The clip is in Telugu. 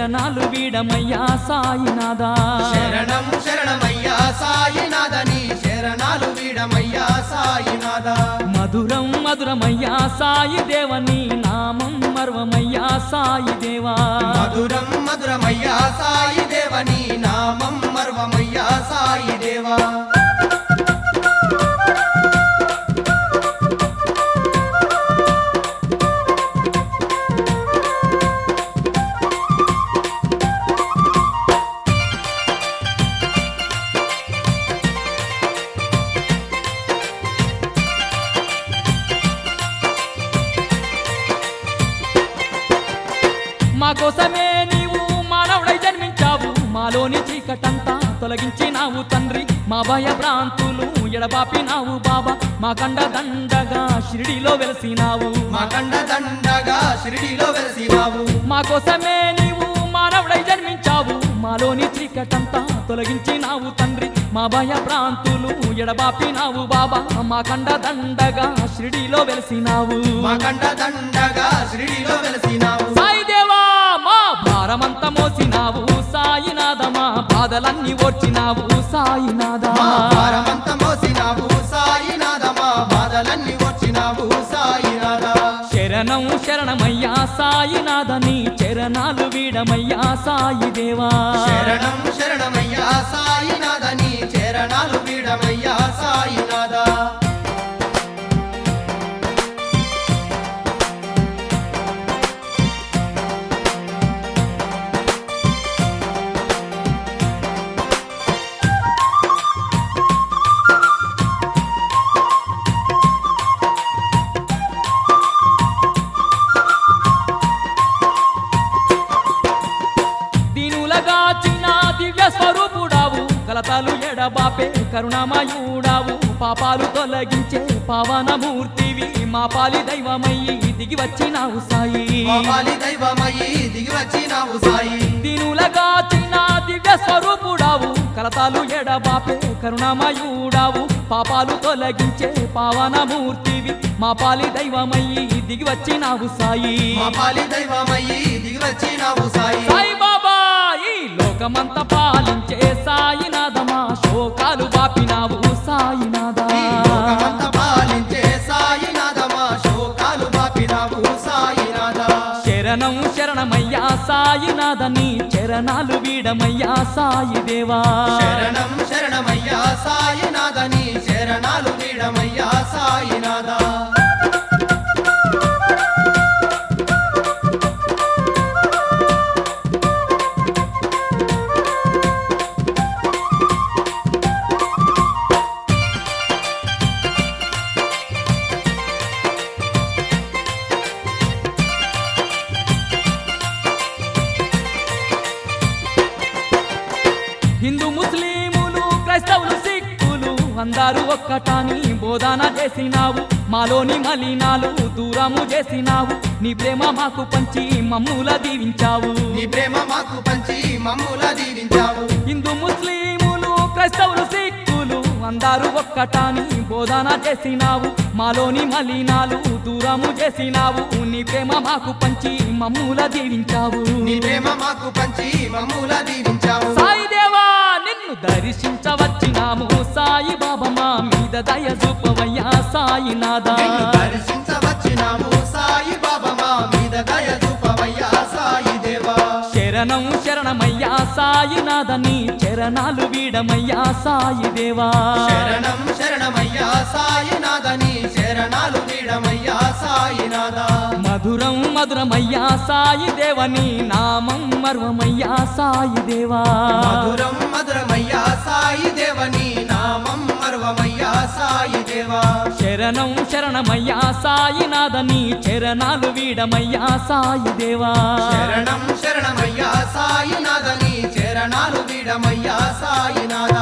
చరణాలు వీడమయ్యా సాయినాథా శరణం శరణమయ్యా సాయినాథని శరణాలు వీడమయ్యా సాయినాథ మధురం మధురమయ్యా సాయి దేవని నామం మర్వమయ్యా సాయి దేవా మధురం మధురమయ్యా సాయి దేవని నామం మర్వమయ్యా సాయి దేవా మా కోసమే నీవు మానవుడై జన్మించావు మాలోని చీకటంతా తొలగించినావు తండ్రి మా భయ భ్రాంతులు ఎడబాపినావు బాబా మా కండ దండగా షిరిడిలో వెలసినావు మా కండ దండగా షిరిడిలో వెలిసినావు మా కోసమే నీవు మానవుడై జన్మించావు మాలోని చీకటంతా తొలగించినావు తండ్రి మా భయ భ్రాంతులు ఎడబాపినావు బాబా మా కండ దండగా షిరిడిలో వెలసినావు మా కండ దండగా షిరిడిలో వెలిసినావు సాయి దేవా మా భారమంతా మోసినావు సాయినాథ మా బాధలన్నీ ఓర్చినావు సాయినాథ మా భారమంత మోసినావు సాయినాథ మా బాధలన్నీ వచ్చినావు సాయినాథ శరణం శరణమయ్యా సాయినాథ నీ చరణాలు వీడమయ్యా సాయి దేవా శరణం శరణమయ్యా సాయినాథని చరణాలు వీడమయ్యా సాయినాథ దీనులగాచిన దివ్య స్వరూపుడావు కలతాలు ఎడబాపే కరుణామయుడావు పాపాలు తొలగించే పావనమూర్తివి మా పాలి దైవమయ్యి దిగి వచ్చినావు సాయి గోపాలి దైవమయ్యి దిగి వచ్చినావు సాయి దీనులగాచిన దివ్య స్వరూపుడావు కలతాలు ఎడబాపే కరుణామయుడావు పాపాలు తొలగించే పావనమూర్తివి మా పాలి దైవమయ్యి దిగి వచ్చినావు సాయి మా పాలి దైవమయ్యి దిగి వచ్చినావు సాయి సాయి బాబా ఈ లోకమంతా పాలించే సాయినాథ మా శోకాలు బాపినావు సాయినాథ ఈ లోకమంత పాలించే సాయినాథ మా శోకాలు బాపినావు సాయినాథ శరణం శరణమయ్యా సాయినాథ నీ చరణాలు వీడమయ్యా సాయి దేవా శరణం శరణమయ్యా సాయినాథని శరణాలు వీడమయ్యా సాయినాథ హిందూ ముస్లిములు క్రైస్తవులు సిక్కులు అందరూ ఒక్కటాని బోధన చేసినావు మాలోని మలినాలు దూరము చేసినావు నీ ప్రేమ మాకు పంచి మమ్ముల దీవించావు నీ ప్రేమ మాకు పంచి మమ్ముల దీవించావు హిందూ ముస్లిములు క్రైస్తవులు సిక్కులు అందరూ ఒక్కటాని బోధన చేసినావు మాలోని మలినాలు దూరము చేసినావు నీ ప్రేమ మాకు పంచి మమ్ముల దీవించావు నీ ప్రేమ మాకు పంచి మమ్ముల దీవించావు సాయి దేవా నిన్ను దర్శించవచ్చినాము సాయి బాబా మా మీద దయ చూపవయ్యా సాయినాథ నిన్ను దర్శించవచ్చినాము సాయి బాబా మా మీద దయ చూపవయ్యా సాయి దేవా శరణం శరణమయ్యా సాయినాథ నీ చరణాలు వీడమయ్యా సాయి దేవా శరణం శరణమయ్యా సాయినాథని శరణాలు వీడమయ్యా సాయినాథ మధురం మధురమయ్యా సాయి దేవని నామం మర్వమయ్యా సాయి దేవా మధురం మధురమయ్యా సాయి దేవని నామం మర్వమయ్యా సాయి దేవా శరణం శరణమయ్యా సాయినాథ నీ చరణాలు వీడమయ్యా సాయి దేవా శరణం శరణమయ్యా సాయినాథని చరణాలు వీడమయ్యా సాయినాథ